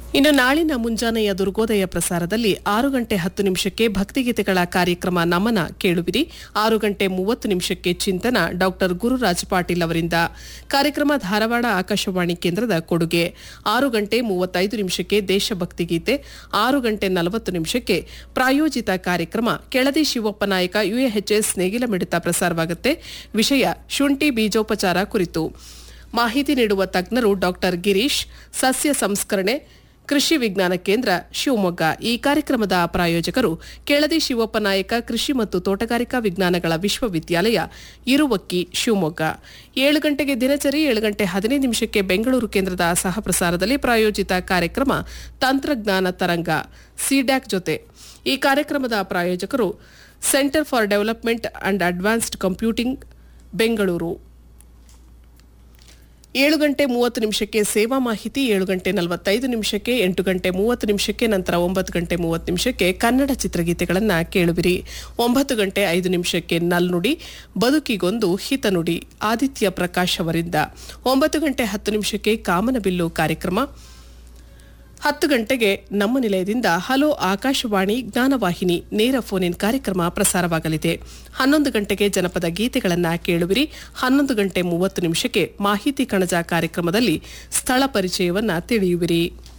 ಇನ್ನು ನಾಳಿನ ಮುಂಜಾನೆಯ ದುರ್ಗೋದಯ ಪ್ರಸಾರದಲ್ಲಿ ಆರು ಗಂಟೆ ಹತ್ತು ನಿಮಿಷಕ್ಕೆ ಭಕ್ತಿಗೀತೆಗಳ ಕಾರ್ಯಕ್ರಮ ನಮನ ಕೇಳುವಿರಿ ಆರು ಗಂಟೆ ಮೂವತ್ತು ನಿಮಿಷಕ್ಕೆ ಚಿಂತನ ಡಾಕ್ಟರ್ ಗುರುರಾಜ್ ಪಾಟೀಲ್ ಅವರಿಂದ ಕಾರ್ಯಕ್ರಮ ಧಾರವಾಡ ಆಕಾಶವಾಣಿ ಕೇಂದ್ರದ ಕೊಡುಗೆ ಆರು ಗಂಟೆ ಮೂವತ್ತೈದು ನಿಮಿಷಕ್ಕೆ ದೇಶಭಕ್ತಿ ಗೀತೆ ಆರು ಗಂಟೆ ನಲವತ್ತು ನಿಮಿಷಕ್ಕೆ ಪ್ರಾಯೋಜಿತ ಕಾರ್ಯಕ್ರಮ ಕೆಳದಿ ಶಿವಪ್ಪ ನಾಯಕ ಯುಎಎಚ್ಎಸ್ ನೇಗಿಲ ಮಿಡಿತ ಪ್ರಸಾರವಾಗುತ್ತೆ ವಿಷಯ ಶುಂಠಿ ಬೀಜೋಪಚಾರ ಕುರಿತು ಮಾಹಿತಿ ನೀಡುವ ತಜ್ಞರು ಡಾಕ್ಟರ್ ಗಿರೀಶ್ ಸಸ್ಯ ಸಂಸ್ಕರಣೆ ಕೃಷಿ ವಿಜ್ಞಾನ ಕೇಂದ್ರ ಶಿವಮೊಗ್ಗ ಈ ಕಾರ್ಯಕ್ರಮದ ಪ್ರಾಯೋಜಕರು ಕೆಳದಿ ಶಿವಪ್ಪ ನಾಯಕ ಕೃಷಿ ಮತ್ತು ತೋಟಗಾರಿಕಾ ವಿಜ್ಞಾನಗಳ ವಿಶ್ವವಿದ್ಯಾಲಯ ಇರುವಕ್ಕಿ ಶಿವಮೊಗ್ಗ ಏಳು ಗಂಟೆಗೆ ದಿನಚರಿ ಏಳು ಗಂಟೆ ಹದಿನೈದು ನಿಮಿಷಕ್ಕೆ ಬೆಂಗಳೂರು ಕೇಂದ್ರದ ಸಹ ಪ್ರಸಾರದಲ್ಲಿ ಪ್ರಾಯೋಜಿತ ಕಾರ್ಯಕ್ರಮ ತಂತ್ರಜ್ಞಾನ ತರಂಗ ಸಿಡ್ಯಾಕ್ ಜೊತೆ ಈ ಕಾರ್ಯಕ್ರಮದ ಪ್ರಾಯೋಜಕರು centre for development and advanced computing Bengaluru ಏಳು ಗಂಟೆ ಮೂವತ್ತು ನಿಮಿಷಕ್ಕೆ ಸೇವಾ ಮಾಹಿತಿ ಏಳು ಗಂಟೆ ನಲವತ್ತೈದು ನಿಮಿಷಕ್ಕೆ ಎಂಟು ಗಂಟೆ ಮೂವತ್ತು ನಿಮಿಷಕ್ಕೆ ನಂತರ ಒಂಬತ್ತು ಗಂಟೆ ಮೂವತ್ತು ನಿಮಿಷಕ್ಕೆ ಕನ್ನಡ ಚಿತ್ರಗೀತೆಗಳನ್ನು ಕೇಳುವಿರಿ ಒಂಬತ್ತು ಗಂಟೆ ಐದು ನಿಮಿಷಕ್ಕೆ ನಲ್ನುಡಿ ಬದುಕಿಗೊಂದು ಹಿತನುಡಿ ಆದಿತ್ಯ ಪ್ರಕಾಶ್ ಅವರಿಂದ ಒಂಬತ್ತು ಗಂಟೆ ಹತ್ತು ನಿಮಿಷಕ್ಕೆ ಕಾಮನಬಿಲ್ಲು ಕಾರ್ಯಕ್ರಮ ಹತ್ತು ಗಂಟೆಗೆ ನಮ್ಮ ನಿಲಯದಿಂದ ಹಲೋ ಆಕಾಶವಾಣಿ ಜ್ಞಾನವಾಹಿನಿ ನೇರ ಫೋನ್ ಇನ್ ಕಾರ್ಯಕ್ರಮ ಪ್ರಸಾರವಾಗಲಿದೆ ಹನ್ನೊಂದು ಗಂಟೆಗೆ ಜನಪದ ಗೀತೆಗಳನ್ನು ಕೇಳುವಿರಿ ಹನ್ನೊಂದು ಗಂಟೆ ಮೂವತ್ತು ನಿಮಿಷಕ್ಕೆ ಮಾಹಿತಿ ಕಣಜ ಕಾರ್ಯಕ್ರಮದಲ್ಲಿ ಸ್ಥಳ ಪರಿಚಯವನ್ನ ತಿಳಿಯುವಿರಿ